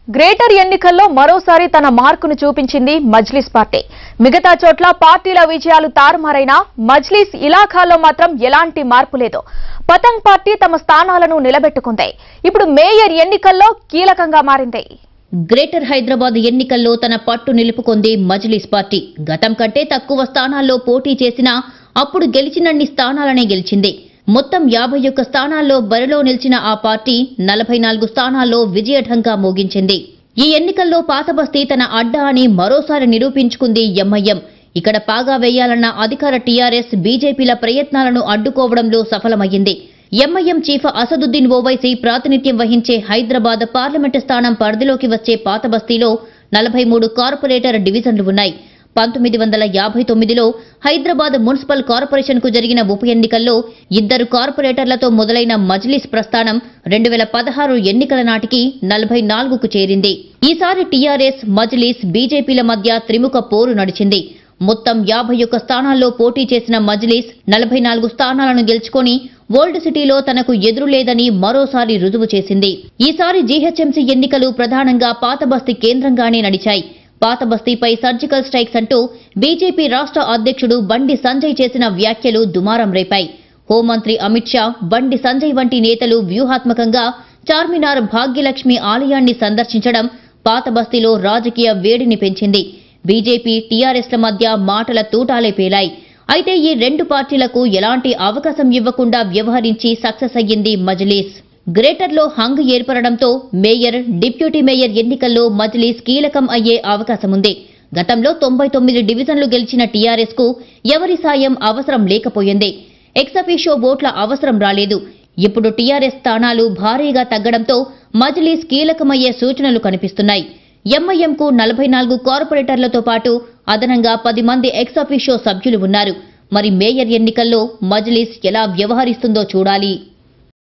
greater ఎన్నికల్లో మరోసారి తన మార్కును చూపించింది మజ్లిస్ పార్టీ మిగతా చోట్ల పార్టీల విజయాలు తారుమారైనా మజ్లిస్ ఇలాఖాలో మాత్రం ఎలాంటి మార్పు లేదు పతంగ్ పార్టీ తమ స్థానాలను నిలబెట్టుకుంది ఇప్పుడు మేయర్ ఎన్నికల్లో కీలకంగా మారింది గ్రేటర్ హైదరాబాద్ ఎన్నికల్లో తన పట్టు నిలుపుకుంది మజ్లిస్ పార్టీ గతం కంటే తక్కువ స్థానాల్లో పోటీ చేసినా అప్పుడు గెలిచినన్ని స్థానాలనే గెలిచింది మొత్తం యాభై ఒక్క స్థానాల్లో బరిలో నిలిచిన ఆ పార్టీ నలభై నాలుగు స్థానాల్లో విజయఢంకా మోగించింది ఈ ఎన్నికల్లో పాతబస్తీ తన అడ్డా అని మరోసారి నిరూపించుకుంది ఎంఐఎం ఇక్కడ పాగా వేయాలన్న అధికార టీఆర్ఎస్ బీజేపీల ప్రయత్నాలను అడ్డుకోవడంలో సఫలమయ్యింది ఎంఐఎం చీఫ్ అసదుద్దీన్ ఓవైసీ ప్రాతినిధ్యం వహించే హైదరాబాద్ పార్లమెంటు స్థానం పరిధిలోకి వచ్చే పాతబస్తీలో నలభై మూడు కార్పొరేటర్ డివిజన్లు ఉన్నాయి పంతొమ్మిది వందల యాభై తొమ్మిదిలో హైదరాబాద్ మున్సిపల్ కార్పొరేషన్కు జరిగిన ఉప ఎన్నికల్లో ఇద్దరు కార్పొరేటర్లతో మొదలైన మజ్లిస్ ప్రస్థానం రెండు వేల పదహారు ఎన్నికల నాటికి నలభై నాలుగుకు చేరింది ఈసారి టీఆర్ఎస్ మజ్లిస్ బీజేపీల మధ్య త్రిముఖ పోరు నడిచింది మొత్తం యాభై ఒక్క స్థానాల్లో పోటీ చేసిన మజ్లిస్ నలభై నాలుగు స్థానాలను గెలుచుకొని ఓల్డ్ సిటీలో తనకు ఎదురు లేదని మరోసారి రుజువు చేసింది ఈసారి జీహెచ్ఎంసీ ఎన్నికలు ప్రధానంగా పాతబస్తీ కేంద్రంగానే నడిచాయి పాతబస్తీపై సర్జికల్ స్ట్రైక్స్ అంటూ బీజేపీ రాష్ట్ర అధ్యక్షుడు బండి సంజయ్ చేసిన వ్యాఖ్యలు దుమారం రేపాయి హోంమంత్రి అమిత్ షా బండి సంజయ్ వంటి నేతలు వ్యూహాత్మకంగా చార్మినార్ భాగ్యలక్ష్మి ఆలయాన్ని సందర్శించడం పాతబస్తీలో రాజకీయ వేడిని పెంచింది బీజేపీ టీఆర్ఎస్ల మధ్య మాటల తూటాలే పేలాయి అయితే ఈ రెండు పార్టీలకు ఎలాంటి అవకాశం ఇవ్వకుండా వ్యవహరించి సక్సెస్ అయ్యింది మజ్లీస్ గ్రేటర్లో హంగ్ ఏర్పడడంతో మేయర్ డిప్యూటీ మేయర్ ఎన్నికల్లో మజ్లీస్ కీలకం అయ్యే అవకాశముంది గతంలో తొంభై తొమ్మిది డివిజన్లు గెలిచిన టీఆర్ఎస్ కు ఎవరి సాయం అవసరం లేకపోయింది ఎక్సఫీషో ఓట్ల అవసరం రాలేదు ఇప్పుడు టీఆర్ఎస్ స్థానాలు భారీగా తగ్గడంతో మజ్లీస్ కీలకమయ్యే సూచనలు కనిపిస్తున్నాయి ఎంఐఎంకు నలభై నాలుగు కార్పొరేటర్లతో పాటు అదనంగా పది మంది ఎక్సఫీషో సభ్యులు ఉన్నారు మరి మేయర్ ఎన్నికల్లో మజ్లీస్ ఎలా వ్యవహరిస్తుందో చూడాలి